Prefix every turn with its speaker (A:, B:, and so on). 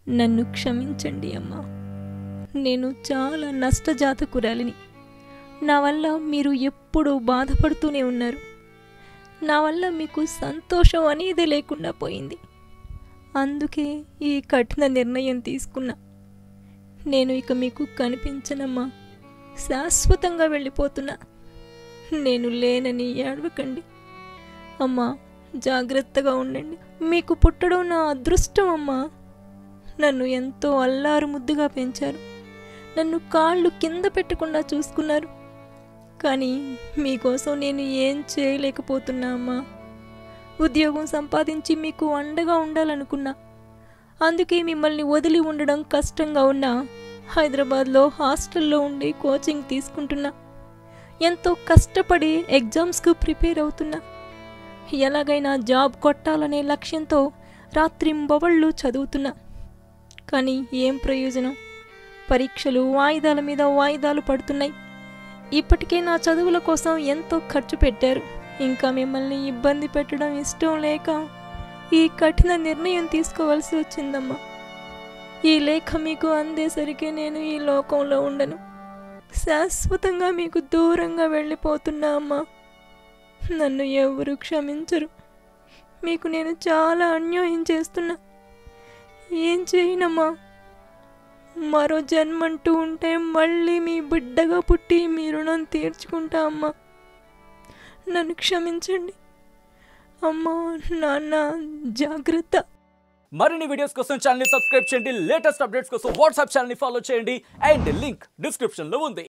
A: నన్ను క్షమించండి అమ్మా నేను చాలా నష్టజాతకురాలిని నా వల్ల మీరు ఎప్పుడూ బాధపడుతూనే ఉన్నారు నా వల్ల మీకు సంతోషం అనేది లేకుండా పోయింది అందుకే ఈ కఠిన నిర్ణయం తీసుకున్నా నేను ఇక మీకు కనిపించనమ్మా శాశ్వతంగా వెళ్ళిపోతున్నా నేను లేనని ఏడవకండి అమ్మా జాగ్రత్తగా ఉండండి మీకు పుట్టడం నా అదృష్టం అమ్మా నన్ను ఎంతో అల్లారు ముద్దుగా పెంచారు నన్ను కాళ్ళు కింద పెట్టకుండా చూసుకున్నారు కానీ మీకోసం నేను ఏం చేయలేకపోతున్నా అమ్మా ఉద్యోగం సంపాదించి మీకు అండగా ఉండాలనుకున్నా అందుకే మిమ్మల్ని వదిలి ఉండడం కష్టంగా ఉన్నా హైదరాబాద్లో హాస్టల్లో ఉండి కోచింగ్ తీసుకుంటున్నా ఎంతో కష్టపడి ఎగ్జామ్స్కు ప్రిపేర్ అవుతున్నా ఎలాగైనా జాబ్ కొట్టాలనే లక్ష్యంతో రాత్రింబవళ్ళు చదువుతున్నా కానీ ఏం ప్రయోజనం పరీక్షలు వాయిదాల మీద వాయిదాలు పడుతున్నాయి ఇప్పటికే నా చదువుల కోసం ఎంతో ఖర్చు పెట్టారు ఇంకా మిమ్మల్ని ఇబ్బంది పెట్టడం ఇష్టం లేక ఈ కఠిన నిర్ణయం తీసుకోవాల్సి వచ్చిందమ్మా ఈ లేఖ మీకు అందేసరికి నేను ఈ లోకంలో ఉండను శాశ్వతంగా మీకు దూరంగా వెళ్ళిపోతున్నా అమ్మా నన్ను ఎవరు క్షమించరు మీకు నేను చాలా అన్యాయం చేస్తున్నా ఏం చేయనమ్మా మరో జన్మంటూ ఉంటే మళ్ళీ మీ బిడ్డగా పుట్టి మీ రుణం తీర్చుకుంటా అమ్మా నన్ను క్షమించండి అమ్మా నాన్న జాగ్రత్త
B: మరిన్ని వీడియోస్ కోసం ఛానల్ సబ్స్క్రైబ్ చేయండి లేటెస్ట్ అప్డేట్స్ కోసం వాట్సాప్ ఛానల్ ఫాలో చేయండి అండ్ లింక్ డిస్క్రిప్షన్ లో ఉంది